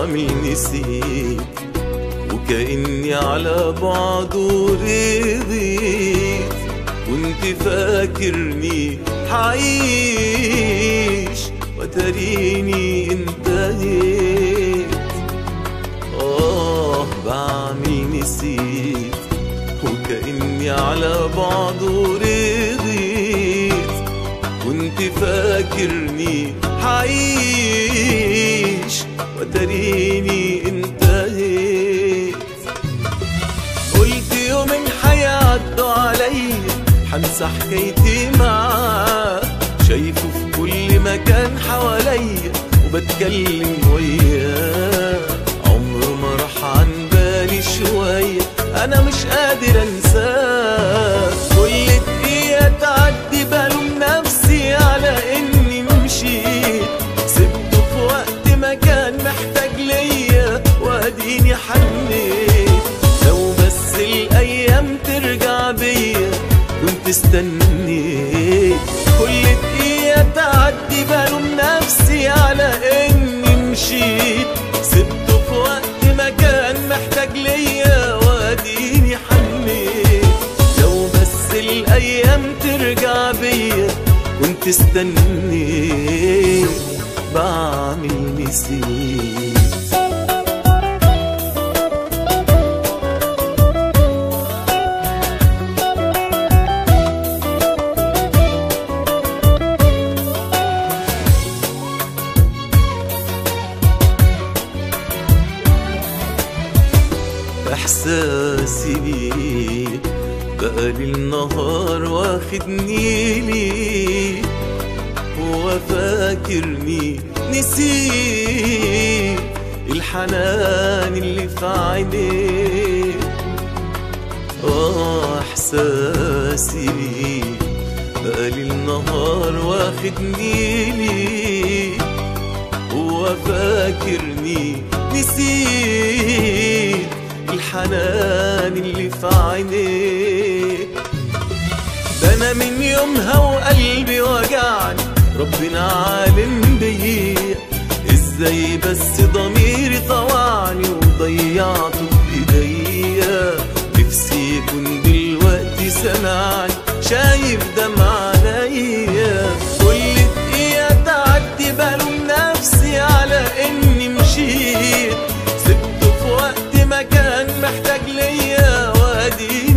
بعمل نسيت وكأني على بعضه رضيت كنت فاكرني حعيش وتريني انتهيت آه بعمل نسيت وكأني على بعضه رضيت كنت فاكرني حعيش وتريني انتهيت قلت يومين حيعدوا عليا حنسى حكايتي معاه شايفه في كل مكان حواليا وبتكلم وياه عمره ما راح عن بالي شوية أنا مش قادر أنساه كل دقيقة تعدي بلوم نفسي على إني مشيت سبته في وقت ما كان محتاج ليا وأديني حنيت لو بس الأيام ترجع بيا كنت استنيت كل دقيقة تعدي بلوم نفسي على إني مشيت سبته في وقت ما كان محتاج ليا وأديني حنيت لو بس الأيام ترجع بيا كنت استنيت بعمل نسيت احساسي بيه بقى النهار واخدني ليه هو فاكرني نسيت الحنان اللي في عينيه اه احساسي بيه بقى النهار واخدني ليه هو فاكرني نسيت الحنان اللي في عينيه ده انا من يومها وقلبي وجعني ربنا عالم بيا ازاي بس ضميري طوعني وضيعته بايديا نفسي يكون دلوقتي سمعني شايف دمع عينيا كل دقيقة تعدي بلوم نفسي على اني مشيت سبته في وقت ما كان محتاج ليا وادي